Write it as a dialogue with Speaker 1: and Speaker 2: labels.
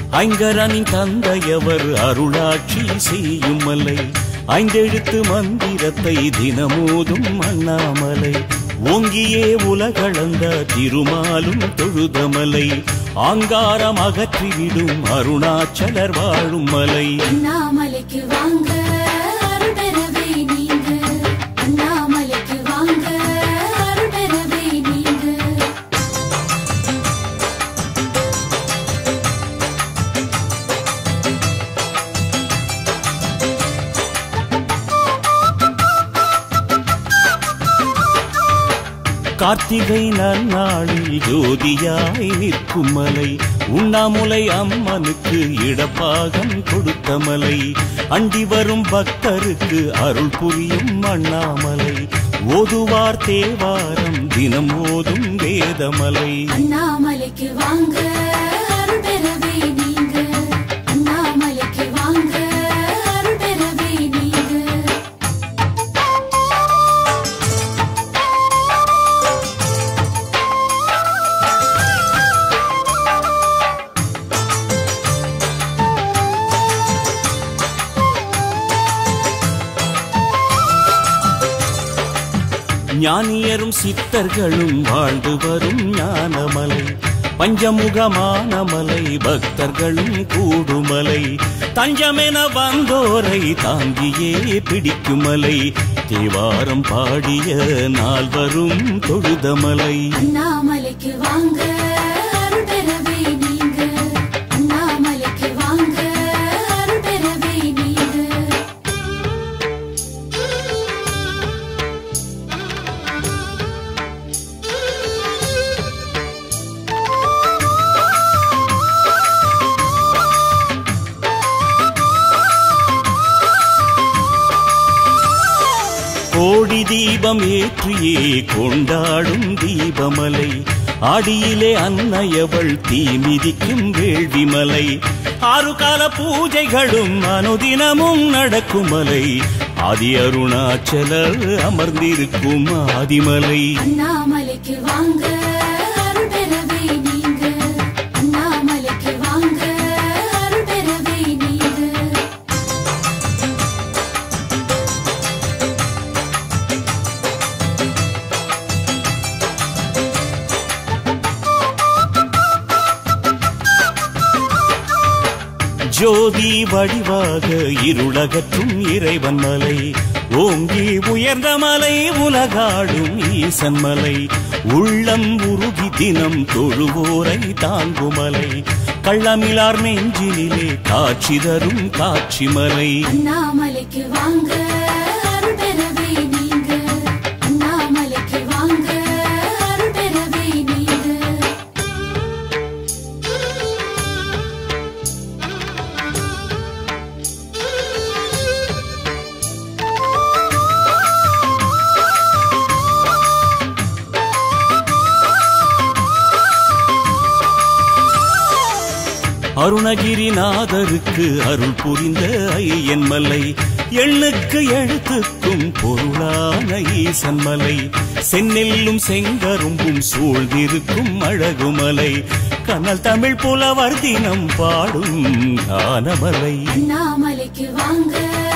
Speaker 1: ஐங்கரனின் தந்தையவர் அருளாட்சி செய்யும் மலை ஐந்தெழுத்து மந்திரத்தை தினமோதும் அண்ணாமலை ஓங்கியே உலகளந்த திருமாலும் தொழுதமலை ஆங்காரம் அகற்றிவிடும் அருணாச்சலர் வாழும் மலை
Speaker 2: அண்ணாமலைக்கு வாங்க அருடரவே நீங்க அண்ணாமலைக்கு வாங்க அருடரவே நீங்க
Speaker 1: கார்த்திகை நன்னாளில் ஜோதியாய் நிற்கும் மலை உண்ணாமுலை அம்மனுக்கு இடப்பாகம் கொடுத்த மலை அண்டி வரும் பக்தருக்கு அருள் புரியும் அண்ணாமலை ஓதுவார் தேவாரம் தினம் ஓதும் வேதமலை
Speaker 2: அண்ணாமலைக்கு வாங்க அருடரவே நீங்க அண்ணாமலைக்கு வாங்க அருடரவே நீங்க
Speaker 1: ஞானியரும் சித்தர்களும் வாழ்ந்து வரும் ஞானமலை பஞ்சமுகமான மலை பக்தர்களும் கூடுமலை தஞ்சமென வந்தோரை தாங்கியே பிடிக்கும் மலை தேவாரம் பாடிய நால்வரும் தொழுதமலை
Speaker 2: அண்ணாமலைக்கு வாங்க அருடரவே நீங்க அண்ணாமலைக்கு வாங்க அருடரவே நீங்க
Speaker 1: கோடி தீபம் ஏற்றியே கொண்டாடும் தீபமலை ஆடியிலே அன்னையவள் தீ மிதிக்கும் வேள்விமலை ஆறு கால பூஜைகளும் அனுதினமும் நடக்கும் மலை ஆதி அருணாச்சலர் அமர்ந்திருக்கும் ஆதிமலை
Speaker 2: அண்ணாமலைக்கு வாங்க அருடரவே நீங்க அண்ணாமலைக்கு வாங்க அருடரவே நீங்க
Speaker 1: ஜோதி வடிவாக இருளகற்றும் இறைவன் மலை ஓங்கி உயர்ந்த மலை உலகாடும் ஈசன் மலை உள்ளம் உருகி தினம் தொழுவோரை தாங்குமலை கள்ளமிலார் நெஞ்சினிலே காட்சி தரும் காட்சி மலை
Speaker 2: அண்ணாமலைக்கு வாங்க அருடரவே நீங்க அண்ணாமலைக்கு வாங்க அருடரவே நீங்க
Speaker 1: அருணகிரிநாதருக்கு அருள் புரிந்த ஐயன் மலை எண்ணுக்கு எழுத்துக்கும் பொருளான ஈசன் மலை செந்நெல்லும் செங்கரும்பும் சூழ்ந்திருக்கும் அழகுமலை கனல் தமிழ் புலவர் தினம் பாடும் கானமலை
Speaker 2: அண்ணாமலைக்கு வாங்க